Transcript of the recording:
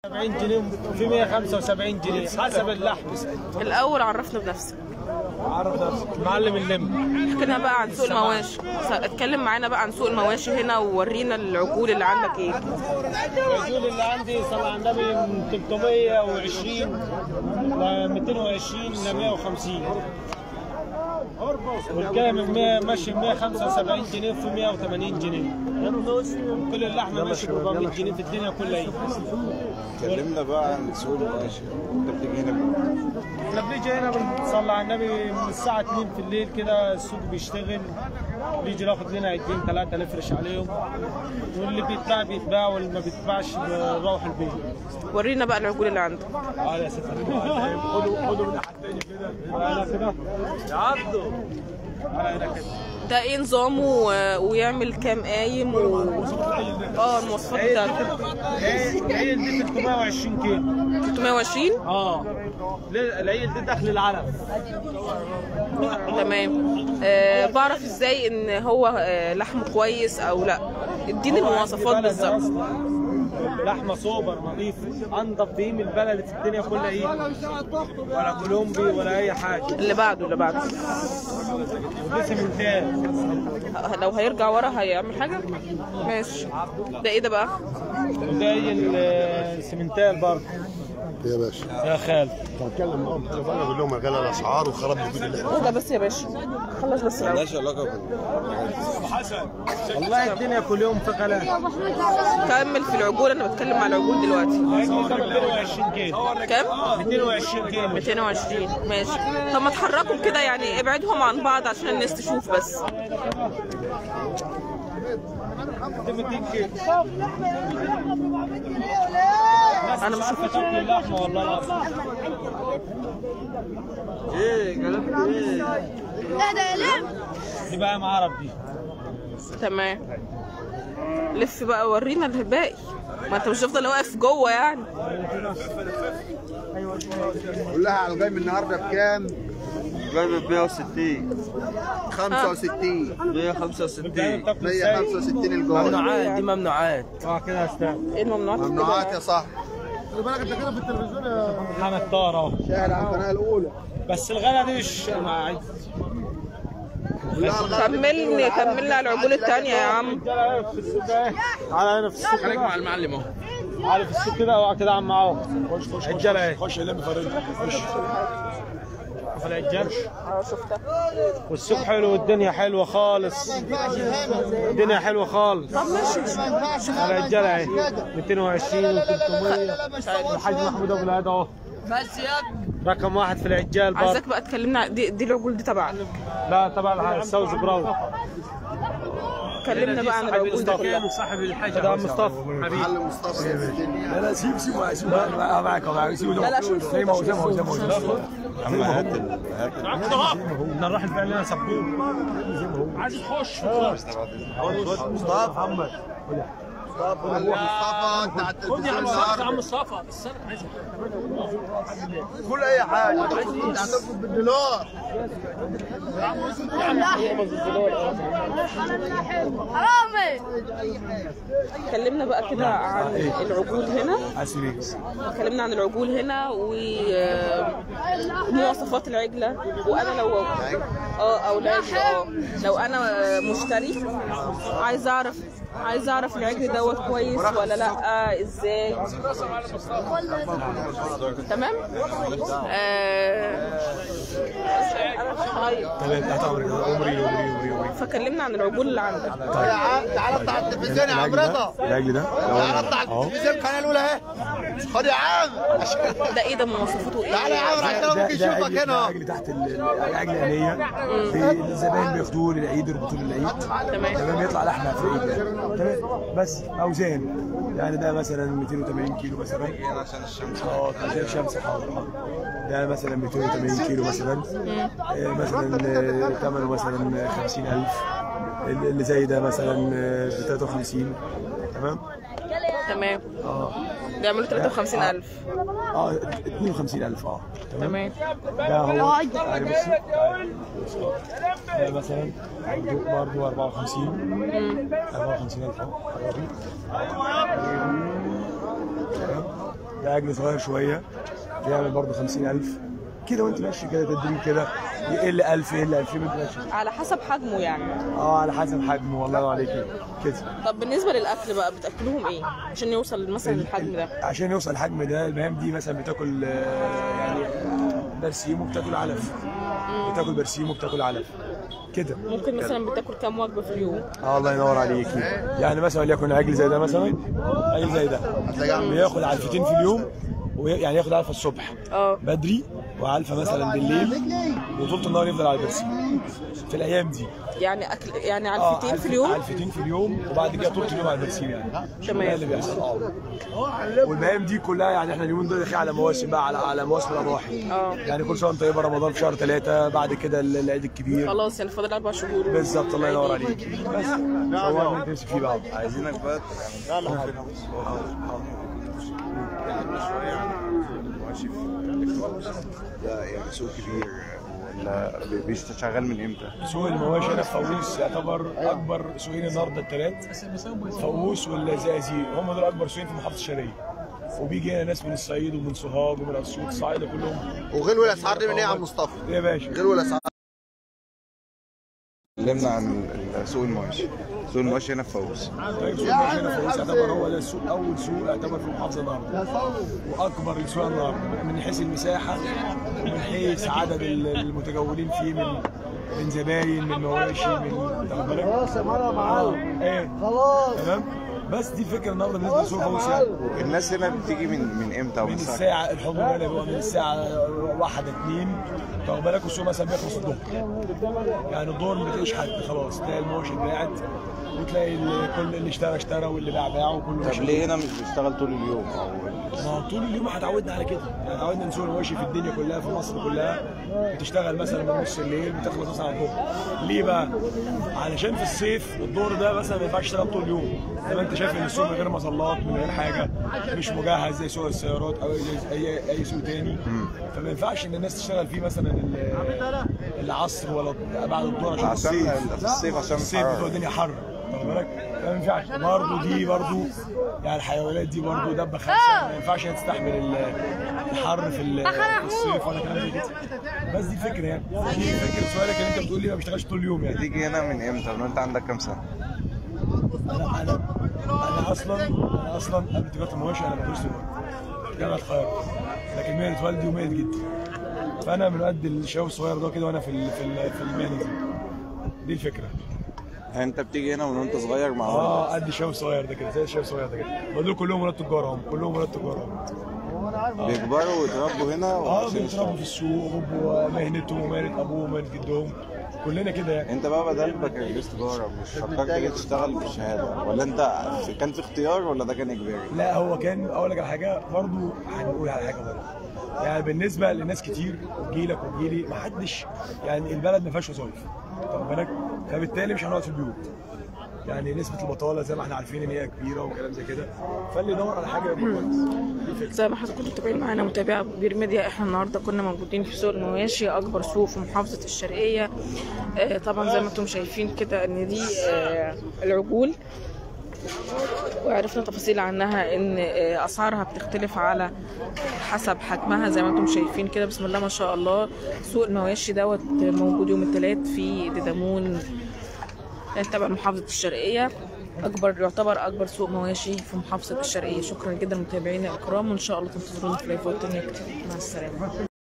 70 جنيه في 175 جنيه حسب اللحم الاول عرفنا بنفسك عرف نفسك معلم اللم احكي لنا بقى عن سوق المواشي اتكلم معانا بقى عن سوق المواشي هنا وورينا العجول اللي عندك ايه العجول اللي عندي صلى على النبي من 320 ل 220 ل 150 والجاي من 100 ماشي 175 جنيه في 180 جنيه كل اللحمه ماشي ب 400 جنيه في الدنيا كلها كلمنا بقى عن سوق المواشي انت بتيجي هنا من- احنا بنيجي هنا بنصلي على النبي من الساعة 2 في الليل كده السوق بيشتغل بيجي ناخد لنا عيدين ثلاثة نفرش عليهم واللي بيتباع بيتباع واللي ما بيتباعش بنروح البيت. ورينا بقى العجول اللي عندك تعالى يا ستي خدوا خدوا من ناحية تاني كده تعالى كده يعضوا تعالى هنا كده ده ايه نظامه و- ويعمل كام قايم و... اه المواصفات بتاعته العيل دي 320 كيلو 320 اه ليه- العيل دي داخل العلف تمام آه بعرف ازاي ان هو آه لحمه كويس او لا اديني المواصفات بلد بالظبط أصلاً. لحمه سوبر نظيف انضف بيه من البلد في الدنيا كلها ايه ولا كولومبي ولا اي حاجه اللي بعده اللي بعده ودسم ممتاز ه- لو هيرجع ورا هيعمل حاجه ماشي ده ايه ده بقى وزي السمنتال برضه يا باشا يا خالد هتكلم معاهم بالتليفون اقول لهم غلى الاسعار وخرب لي كل اللي ايه ده بس يا باشا خلص بس الاول مالهاش علاقه بال والله الدنيا كل يوم في غلا كمل في العجول انا بتكلم على العجول دلوقتي 220 كيلو كام 220 كيلو 220 ماشي طب ما تحركوا كده يعني ابعدهم عن بعض عشان الناس تشوف بس 200 كيلو انا مش عارفه تاكل اللحمه والله العظيم دي بقى معرب دي تمام لف بقى ورينا الباقي ما انت مش هتفضل واقف جوه يعني قول لها على الجاي من النهارده بكام؟ جايب ب 160 65 165 تاكل ازاي 165 الجوع ممنوعات دي ممنوعات اه كده يا استاذ ايه الممنوعات ممنوعات يا صاحبي خلي بالك انت كده في التلفزيون يا محمد طاهر اهو شاهد على القناه الاولى بس الغلا دي مش ما عايز كملني كملنا على العجول التانية يا عم تعالى هنا في السوق ده تعالى هنا في السوق خليك كده مع المعلم اهو تعالى في السوق كده اوعى كده عم معاهم خش خش رجاله اهي خش لم فرد خش شوف العجال اه شفتها والسوق حلو والدنيا حلوه خالص الدنيا حلوه خالص الرجاله اهي 220 و300 الحاج محمود ابو الهدى اهو بس يا رقم واحد في العجال برضه عايزاك بقى تكلمنا عن- دي, دي العجول دي تبعك لا تبع الساوث براون كلمنا بقى عن العجول دي كلها صاحب الحاجه ده مصطفى حبيبي معلم مصطفى لا لا سيب سيب سيب انا معاك معاك سيب لا لا شوف زي ما هو زي ما هو زي ما هو اما هات ال- هات ال- بدنا نروح الفعل لنا سبوب عايز تخش مصطفى محمد معلم مصطفى انت على التلفزيون النهارده مصطفى كل اي حاجه انت هتطلب بالدولار حرامي كلمنا بقى كده عن العجول هنا اسيبك اتكلمنا عن العجول هنا ومواصفات العجلة وانا لو اه او العجلة اه لو انا مشتري عايز اعرف عايز اعرف العجل دوت كويس ولا لا ازاي تمام آه... انا مش هغير فكلمنا عن العجول اللي عندك تعالى اطلع على التلفزيون يا عم رضا العجل ده تعالى اطلع على التلفزيون القناه الاولى اهي خد يا عم عشان- ده ايه ده مواصفاته ايه تعالى يا عم عشان ابوك يشوفك هنا عجل تحت ال- العجل الآلية الزبائن بياخدوه للعيد يربطوه للعيد تمام تمام يطلع لحمه في العيد يعني. تمام بس اوزان يعني ده مثلا 280 كيلو مثلا عشان الشمس اه عشان الشمس حاضر ده مثلا 280 كيلو مثلا آه، مثلا آه، ثمنه مثلا 50000 اللي زي ده مثلا ب 53 تمام تمام اه بيعملوا 53000 اه 52000 اه تمام تمام ده هو يعني بص ده مثلا برضه 54 54000 اهو تمام؟ ده في عجل صغير شويه بيعمل برضه 50000 كده وانت ماشي كده تدريب كده يقل 1000 يقل 2000 وانت ماشي على حسب حجمه يعني اه على حسب حجمه والله ينور عليك كده طب بالنسبه للاكل بقى بتاكلوهم ايه عشان يوصل مثلا للحجم ده عشان يوصل الحجم ده المهام دي مثلا بتاكل آه، يعني برسيم وبتاكل علف بتاكل برسيم وبتاكل علف كده ممكن مثلا بتاكل كام وجبه في اليوم اه الله ينور عليك يعني مثلا وليكن عجل زي ده مثلا عجل زي ده بياخد علفتين في اليوم وي- يعني ياخد علفه الصبح اه بدري وعلفه مثلا بالليل وطول النهار يفضل على البرسيم في الايام دي يعني اكل يعني اه علفتين في علف- اليوم علفتين في اليوم وبعد كده طول اليوم على البرسيم يعني تمام. ده اللي بيحصل اه والمهام دي كلها يعني احنا اليومين دول داخلين على مواسم بقى على على مواسم الاضاحي اه يعني كل سنه وانت طيبه رمضان في شهر ثلاثه بعد كده ال- العيد الكبير خلاص يعني فاضل اربع شهور بالظبط الله ينور عليك بس هو اللي تمسك فيه بقى عايزينك بقى ماشي في ده يعني سوق كبير ولا بيشتغل من امتى؟ سوق المواشي هنا في فووس يعتبر اكبر سوقين النهارده الثلاث فووس والزقازيق هم دول اكبر سوقين في محافظه الشرقيه وبيجي هنا ناس من الصعيد ومن سوهاج ومن اسيوط الصعايده كلهم وغلو الاسعار دي من ايه يا عم مصطفى؟ إيه يا باشا غلو الاسعار اتكلمنا عن ال- سوق المواشي سوق المواشي هنا في فوز طيب سوق المواشي هنا في فووس يعتبر هو ده السوق اول سوق يعتبر في المحافظه النهارده واكبر السوق النهارده من حيث المساحه ومن حيث عدد ال- المتجولين فيه من من زباين من مواشي من واخد بالك؟ خلاص يا معلم ايه خلاص تمام بس دي الفكره النهارده بالنسبه لسوق فووس يعني الناس هنا بتيجي من من امتى او من من الساعه الساعة الحضور هنا بيبقى من الساعة واحدة اتنين واخد بالك والسوق مثلا بيخلص الظهر يعني الظهر ما تلاقيش حد خلاص تلاقي المواشي اتباعت وتلاقي ال- كل اللي اشترى اشترى واللي باع باع وكله طب ماشي. ليه هنا مش بيشتغل طول اليوم او ما هو طول اليوم اتعودنا على كده يعني اتعودنا نسوق المواشي في الدنيا كلها في مصر كلها بتشتغل مثلا من نص الليل بتخلص مثلا على الظهر ليه بقى؟ علشان في الصيف الظهر ده مثلا ما ينفعش تشتغل طول اليوم زي ما انت شايف ان السوق من غير مظلات من غير حاجه مش مجهز زي سوق السيارات او زي اي اي سوق تاني فما ينفعش ان الناس تشتغل فيه مثلا ال- العصر ولا بعد الظهر عشان في عشان الصيف في الصيف عشان الصيف الحرارة. بتبقى الدنيا حر واخد بالك فما ينفعش برضه دي برضه يعني الحيوانات دي برضه دبه خمسه ما ينفعش هي تستحمل ال- الحر في ال- في الصيف ولا كلام زي كده بس دي الفكره يعني دي فكره سؤالك ان انت بتقول لي ما بشتغلش طول اليوم يعني بتيجي هنا من امتى؟ من انت عندك كام سنه؟ انا انا انا اصلا انا اصلا قبل تجاره المواشي انا بدرس دلوقتي جامعه القاهره لكن مهنه والدي ومهنه جدي فانا من قد الشباب الصغير ده كده وانا في ال- في ال- في المهنه دي دي الفكره يعني انت بتيجي هنا من وانت صغير مع اه قد الشباب الصغير ده كده زي الشباب الصغير ده كده دول كلهم ولاد تجار هم كلهم ولاد تجار هم بيكبروا ويتربوا هنا اه وعشان بيتربوا يشتغلوا في السوق وهو مهنتهم ومهنه ابوهم ومهنه جدهم كلنا كده يعني انت بقى بدل بكالوريوس تجاره مش فكرت ليه تشتغل بالشهاده ولا انت كان في اختيار ولا ده كان اجباري؟ لا هو كان اقول لك على حاجه برضو هنقول على حاجه برضو يعني بالنسبه لناس كتير جيلك وجيلي ما حدش يعني البلد ما فيهاش وظايف واخد بالك فبالتالي مش هنقعد في البيوت يعني نسبه البطاله زي ما احنا عارفين ان هي كبيره وكلام زي كده فاللي يدور على حاجه يبقى كويس زي ما حضرتك كنتوا متابعين معانا متابعة كبير ميديا احنا النهارده كنا موجودين في سوق المواشي اكبر سوق في محافظة الشرقية آه، طبعا زي ما انتم شايفين كده ان دي آه، العجول وعرفنا تفاصيل عنها ان آه، اسعارها بتختلف على حسب حجمها زي ما انتم شايفين كده بسم الله ما شاء الله سوق المواشي دوت موجود يوم الثلاث في ديدامون تبع محافظة الشرقية أكبر يعتبر أكبر سوق مواشي في محافظة الشرقية شكرا جدا متابعينا الكرام وإن شاء الله تنتظرونا في لايفات تانية كتير مع السلامة